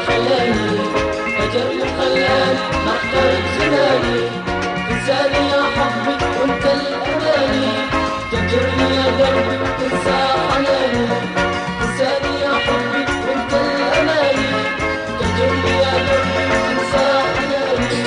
خلاني هجر خلاني محتاج زماني تنساني يا حبي وانت الأماني تجرني يا دربي وتنسى حناني تنساني يا حبي وانت الأماني تجرني يا دربي وتنسى حناني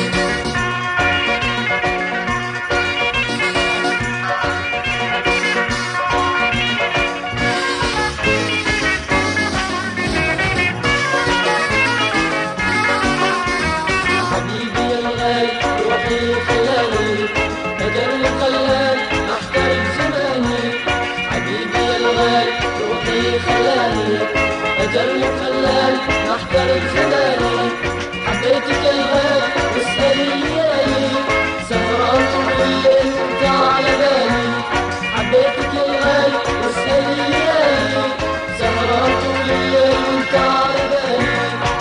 حبيبي يا الغالي روحي خلاني هجرني خلاني احترم زماني حبيبي يا الغالي روحي خلاني هجرني خلاني احترم زماني حبيتك يا الغالي واسألي ليالي سهران طول الليل وانت على بالي حبيتك يا الغالي واسألي ليالي سهران طول الليل وانت على بالي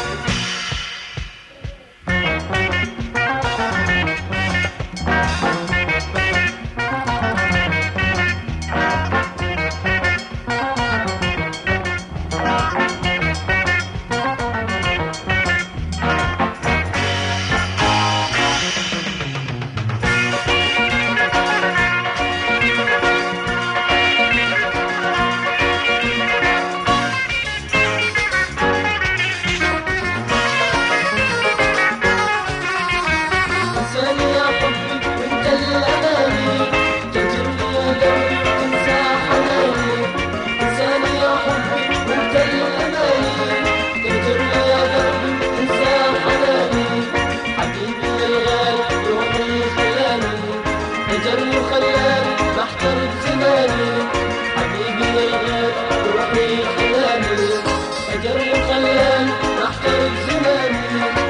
تنساني يا حبي وانت الاماني تجرني يا دربي وتنسى حناني تنساني يا حبي وانت الاماني تجرني يا دربي وتنسى حناني حبيبي يا الغالي روحي خلاني هجرني وخلاني محترم زماني حبيبي يا الغالي روحي خلاني هجرني وخلاني محترم زماني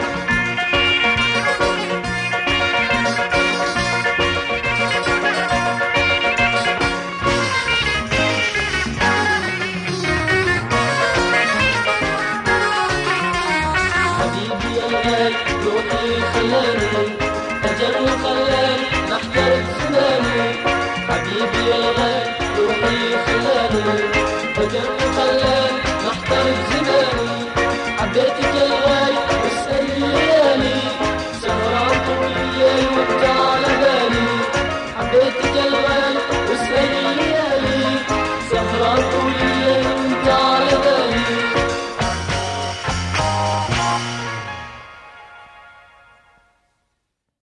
حبيبي يا الغالي روحي خلاني هجرني خلاني محترم زماني حبيبي يا الغالي روحي خلاني هجرني